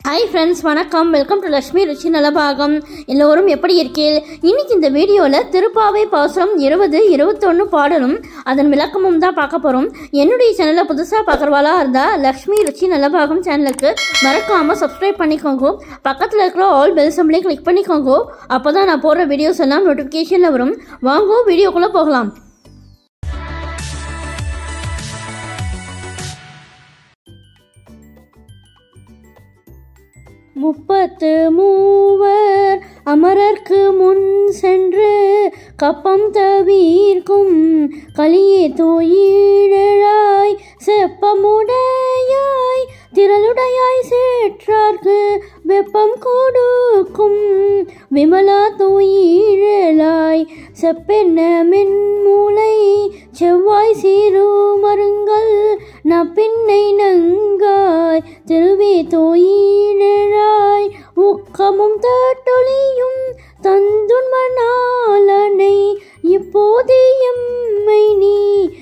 hi friends வணக்கம் welcome to Lakshmi Ruchi Nalabhagam எல்லோரும் எப்படி இருக்கீள் இன்னைக்கு இந்த வீடியோவில் திருப்பாவை பாசுரம் இருபது இருபத்தொன்று பாடலும் அதன் விளக்கமும் தான் பார்க்க போகிறோம் என்னுடைய சேனலை புதுசாக பார்க்குறவாளா இருந்தால் லக்ஷ்மி ருச்சி நலபாகம் சேனலுக்கு மறக்காமல் சப்ஸ்கிரைப் பண்ணிக்கோங்க பக்கத்தில் இருக்கிற ஆல் பெல் சம்பளையும் கிளிக் பண்ணிக்கோங்க அப்போ தான் நான் போடுற வீடியோஸ் எல்லாம் நோட்டிஃபிகேஷனில் வரும் வாங்க வீடியோக்குள்ளே போகலாம் முப்பத்து மூவர் அமரர்க்கு முன் சென்று கப்பம் தவிர்க்கும் கலியே தோயிழாய் செப்பமுடையாய் திரளுடையாய் சேற்றார்க்கு வெப்பம் கொடுக்கும் விமலா தோயிழலாய் செப்பென்ன மென்மூளை செவ்வாய் சீரு மருங்கள் நப்பின்னை நங்காய் திருவே தோயிழாய் உக்கமும் தட்டொழியும் தந்துன்மனாலனை இப்போதே எம்மை நீ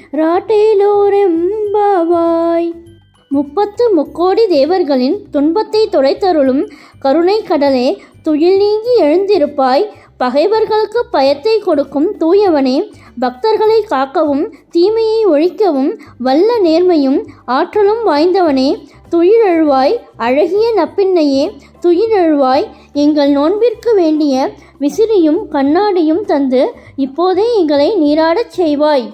ராட்டேலோரெம்பாவாய் முப்பத்து முக்கோடி தேவர்களின் துன்பத்தை துடைத்தருளும் கருணை கடலே துயில் நீங்கி எழுந்திருப்பாய் பகைவர்களுக்கு பயத்தை கொடுக்கும் தூயவனே பக்தர்களை காக்கவும் தீமையை ஒழிக்கவும் வல்ல நேர்மையும் ஆற்றலும் வாய்ந்தவனே துயிலெழுவாய் அழகிய நப்பின்னையே துயிலெழுவாய் எங்கள் நோன்பிற்கு வேண்டிய விசிறியும் கண்ணாடியும் தந்து இப்போதே எங்களை நீராடச் செய்வாய்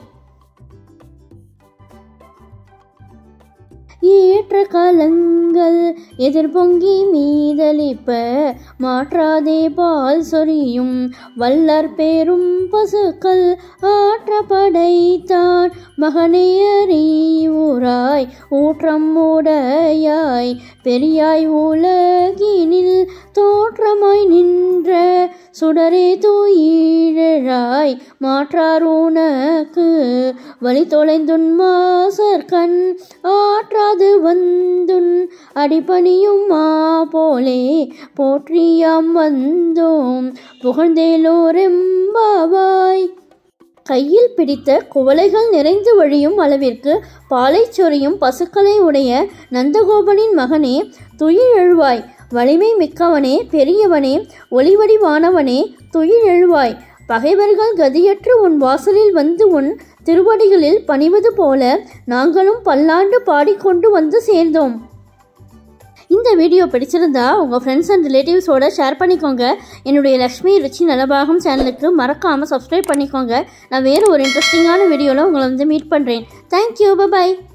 ஏற்ற கலங்கள் எதிர்பொங்கி மீதளிப்ப மாற்றாதே பால் சொரியும் வல்லர் பேரும் பசுக்கள் ஆற்ற படைத்தான் மகனையறியூராய் ஊற்றம் உடையாய் பெரியாய் உலகினில் தோற்றமாய் நின்ற சுடரே தூயிழாய் மாற்றார் உனக்கு வழி தொலைந்துன் மாசர்கண் ஆற்றாது வந்துன் அடிபணியும் மா போலே போற்றியாம் வந்தோம் புகழ்ந்தேலோரெம்பாவாய் கையில் பிடித்த குவளைகள் நிறைந்து வழியும் அளவிற்கு பாலை சொரியும் பசுக்களை உடைய நந்தகோபனின் மகனே துயில் எழுவாய் வலிமை மிக்கவனே பெரியவனே ஒளிவடிவானவனே துயில் எழுவாய் பகைவர்கள் கதியற்று உன் வாசலில் வந்து உன் திருவடிகளில் பணிவது போல நாங்களும் பல்லாண்டு பாடிக்கொண்டு வந்து சேர்ந்தோம் இந்த வீடியோ பிடிச்சிருந்தா உங்கள் ஃப்ரெண்ட்ஸ் அண்ட் ரிலேட்டிவ்ஸோட ஷேர் பண்ணிக்கோங்க என்னுடைய லக்ஷ்மி ருச்சி நலபாகம் சேனலுக்கு மறக்காமல் சப்ஸ்கிரைப் பண்ணிக்கோங்க நான் வேறு ஒரு இன்ட்ரெஸ்டிங்கான வீடியோவில் உங்களை வந்து மீட் பண்ணுறேன் தேங்க்யூ பபாய்